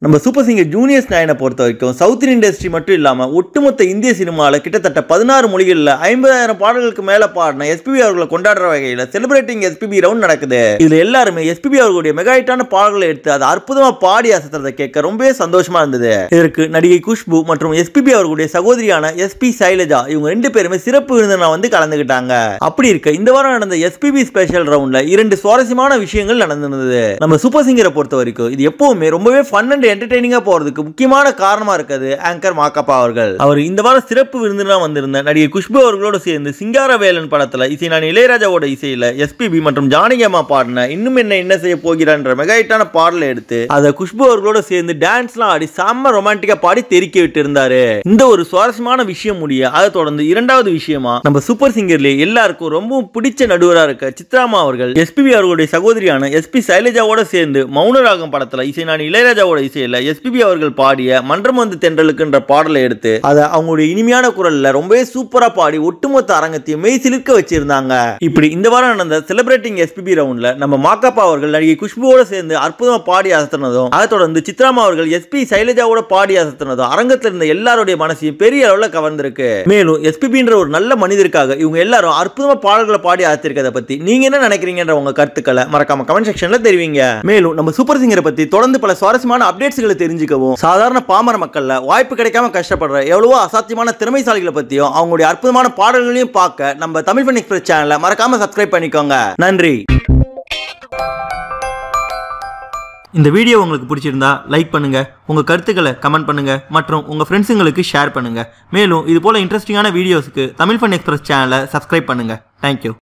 நம்ம super singer juniors நாயனை பொறுத்த வரைக்கும் சவுத் இண்டஸ்ட்ரி மட்டும் இல்லாமல் ஒட்டுமொத்த இந்திய சினிமாவில் கிட்டத்தட்ட பதினாறு மொழிகளில் ஐம்பதாயிரம் பாடல்களுக்கு மேலே பாடின எஸ்பிபி அவர்களை கொண்டாடுற வகையில் செலிப்ரேட்டிங் எஸ்பிபி ரவுண்ட் நடக்குது இதில் எல்லாருமே எஸ்பிபி அவர்களுடைய மெகா ஹிட்டான பாடல்களை எடுத்து அதை அற்புதமாக பாடி அசத்துறதை கேட்க ரொம்பவே சந்தோஷமா இருந்தது இதற்கு நடிகை குஷ்பு மற்றும் எஸ்பிபி அவர்களுடைய சகோதரியான எஸ்பி சைலஜா இவங்க ரெண்டு பேருமே சிறப்பு விருந்தினா வந்து கலந்துக்கிட்டாங்க அப்படி இருக்க இந்த வாரம் நடந்த எஸ்பிபி ஸ்பெஷல் ரவுண்ட்ல இரண்டு சுவாரஸ்யமான விஷயங்கள் நடந்திருந்தது நம்ம சூப்பர் சிங்கரை பொறுத்த வரைக்கும் இது எப்பவுமே ரொம்பவே ஃபன் அண்ட் என்டர்டைனிங்கா போறதுக்கு முக்கியமான காரணமா இருக்குது ஆங்கர் மாக்கப்பா அவர்கள் அவர் இந்த வாரம் சிறப்பு விருந்தினா வந்திருந்த நடிகை குஷ்பு அவர்களோட சேர்ந்து சிங்காரவேலன் படத்துல இசை நான் இளையராஜாவோட இசையில எஸ்பிபி மற்றும் ஜானகி அம்மா பாடின இன்னும் என்ன என்ன செய்ய போகிறான்ற மெகா ஹிட்டான பாடலை எடுத்து அதை குஷ்பு அவர்களோட சேர்ந்து டான்ஸ்லாம் ஆடி செம்ம ரொமான்டிக்கா பாடி தெறிக்க விட்டு இருந்தாரு இந்த ஒரு சுவாரஸ்யமான விஷயம் முடிய அதை தொடர்ந்து இரண்டாவது விஷயமா நம்ம சூப்பர் சிங்கர்ல எல்லாருக்கும் ரொம்பவும் பிடிச்ச நடுவரா இருக்க சித்ராமா அவர்கள் எஸ்பிபி அவர்களுடைய சகோதரியான எஸ்பி சைலஜாவோட சேர்ந்து மௌனராகம் படத்துல இசை நான் இளையராஜாவோட இசையில எஸ்பிபி அவர்கள் பாடிய மன்றம் வந்து தென்றலுக்குன்ற பாடலை எடுத்து அதை அவங்களுடைய இனிமையான குரல்ல ரொம்பவே சூப்பரா பாடி ஒட்டுமொத்த அரங்கத்தையும் மெய் சிலிர்க்க வச்சிருந்தாங்க இப்படி இந்த வாரம் நடந்த செலிப்ரேட்டிங் எஸ்பிபி ரவுண்ட்ல நம்ம மாக்காப்பா அவர்கள் நடிகை குஷ்புவோட சேர்ந்து அற்புதமா பாடி அசத்தினதும் அதை தொடர்ந்து சித்ராமா அவர்கள் எஸ்பி சைலஜாவோட பாடி அசத்தினதும் அரங்கத்தில் இருந்த எல்லாருடைய மனசையும் பெரிய அளவுல கவர்ந்திருக்கு மேலும் எஸ்பிபின்ற ஒரு நல்ல மனிதருக்காக இவங்க எல்லாரும் அற்புதமா பாடல்களை பாடி அசத்திருக்கதை பத்தி நீங்க என்ன நினைக்கிறீங்கன்ற உங்க கருத்துக்களை மறக்காம கமெண்ட் செக்ஷன்ல தெரிவிங்க மேலும் நம்ம சூப்பர் சிங்கரை பத்தி தொடர்ந்து பல சுவாரஸ்யமான அப்டேட்ஸ்களை தெரிஞ்சுக்கவும் சாதாரண பாமர மக்கள்ல வாய்ப்பு கிடைக்காம கஷ்டப்படுற எவ்வளவோ அசாத்தியமான திறமைசாலிகளை பத்தியும் அவங்களுடைய அற்புதமான பாடல்களையும் பார்க்க நம்ம தமிழ் ஃபன் எக்ஸ்பிரஸ் சேனலை மறக்காம சப்ஸ்கிரைப் பண்ணிக்கோங்க நன்றி இந்த வீடியோ உங்களுக்கு பிடிச்சிருந்தா லைக் பண்ணுங்க உங்க கருத்துக்களை கமெண்ட் பண்ணுங்க மற்றும் உங்க ஃப்ரெண்ட்ஸுங்களுக்கு ஷேர் பண்ணுங்க மேலும் இது போல இன்ட்ரெஸ்டிங்கான வீடியோஸ்க்கு தமிழ் ஃபன் எக்ஸ்பிரஸ் சேனலை சப்ஸ்கிரைப் பண்ணுங்க தேங்க்யூ